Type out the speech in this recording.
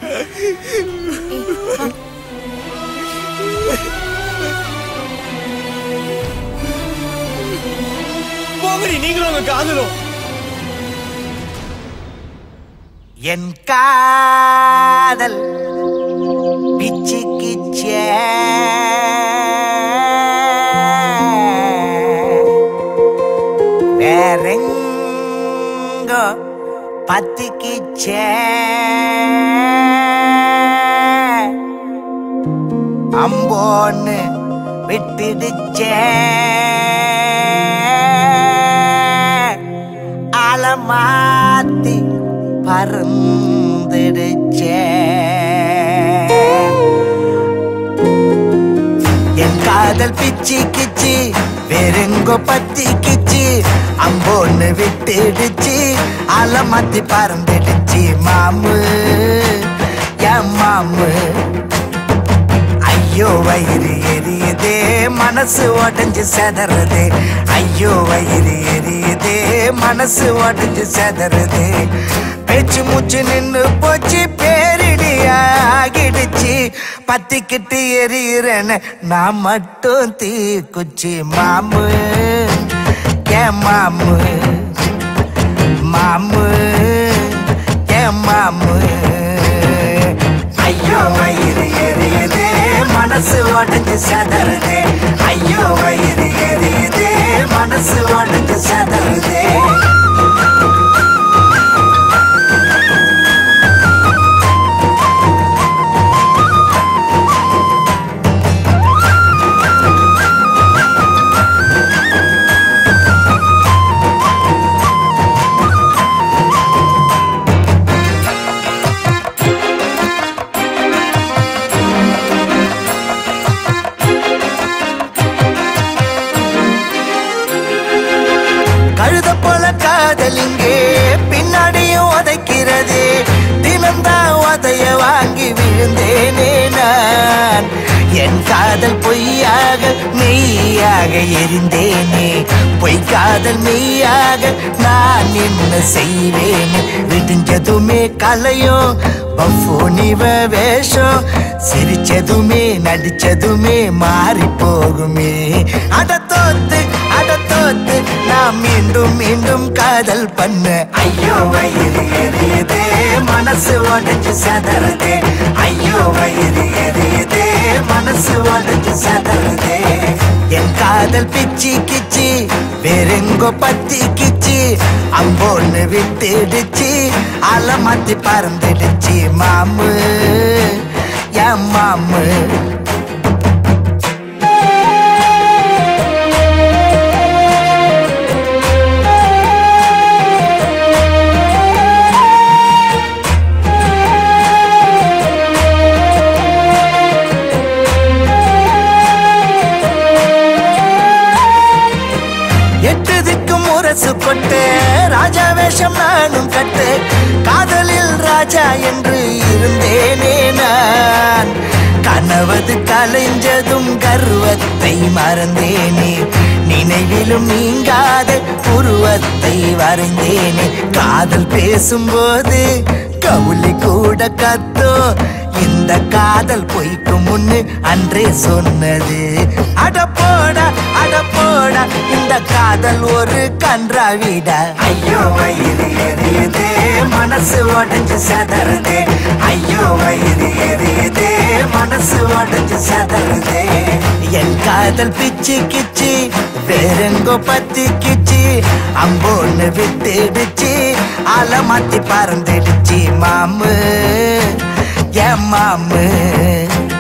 போங்கடி நீங்களும் உங்க காதலும் என் காதல் பிச்சு கிச்சே வேறெங்கோ பத்திக்கிச்சே அம்போன்னு விட்டுடுச்சே அலமாத்தி பறந்துடுச்சே என் காதல் பிச்சி கிச்சி வேறெங்கோ பத்தி கிச்சி அம்போன்னு விட்டுடுச்சு அலமாத்தி பறந்துடுச்சு மாமு என் மாமு ஐயோ வயிறு எரியுதே மனசு உடஞ்சு செதறதே ஐயோ வயிறு எரியுதே மனசு உடஞ்சு செதறதே பேச்சு மூச்சு நின்னு போச்சு பேரிடி ஆகிடுச்சு பத்திக்கிட்டு எரியிறேன்னு நான் மட்டும் தீ குச்சி மாமு ஏன் மாமு மாமு ஏன் மாமு ஐயோ வயிறு எரியுதே மனசு உடஞ்சு சதறுதே ஐயோ வயிறு எரியுதே மனசு உடஞ்சு சதறுதே கழுத போல காதலிங்கே பின்னாடியும் உதைக்கிறது தினம்தான் உதைய வாங்கி விழுந்தேனே நான் என் காதல் பொய்யாக மெய்யாக எரிந்தேனே பொய் காதல் மெய்யாக நான் என்ன செய்வேன் விடிஞ்சதுமே கலையும் பஃபோனிவ வேஷம் சிரிச்சதுமே நடிச்சதுமே மாறி போகுமே அட தோத்து அட தோத்து நான் மீண்டும் மீண்டும் காதல் பண்ண ஐயோ வயிறு எரியுதே மனசு உடஞ்சு சதறுதே ஐயோ வயிறு எரியுதே மனசு உடஞ்சு சதறுதே என் காதல் பிச்சி கிச்சி வேறெங்கோ பத்தி கிச்சி அம்போன்னு விட்டுடுச்சு அலமாத்தி பறந்துடுச்சு மாமு என் மாமு எட்டதுக்கு முரசு கொட்டு ராஜா வேஷம் நானும் கட்டு காதலில் ராஜா என்று இருந்தேனே நான் கனவது கலைஞ்சதும் கர்வத்தை மறந்தேனே நினைவிலும் நீங்காத உருவத்தை வரைந்தேனே காதல் பேசும்போது கவுளி கூட கத்தோ இந்த காதல் பொய்க்கு முன்னு அன்றே சொன்னது அட போடா அட போடா இந்த காதல் ஒரு கன்றாவிடா ஐயோ வயிறு எரியுதே மனசு உடஞ்சு சதறுதே ஐயோ வயிறு எரியுதே மனசு உடஞ்சு சதறுதே என் காதல் பிச்சு கிச்சு வேறெங்கோ பத்தி கிச்சு அம்போன்னு விட்டுடுச்சு அலமாத்தி பறந்துடுச்சு மாமு என் மாமு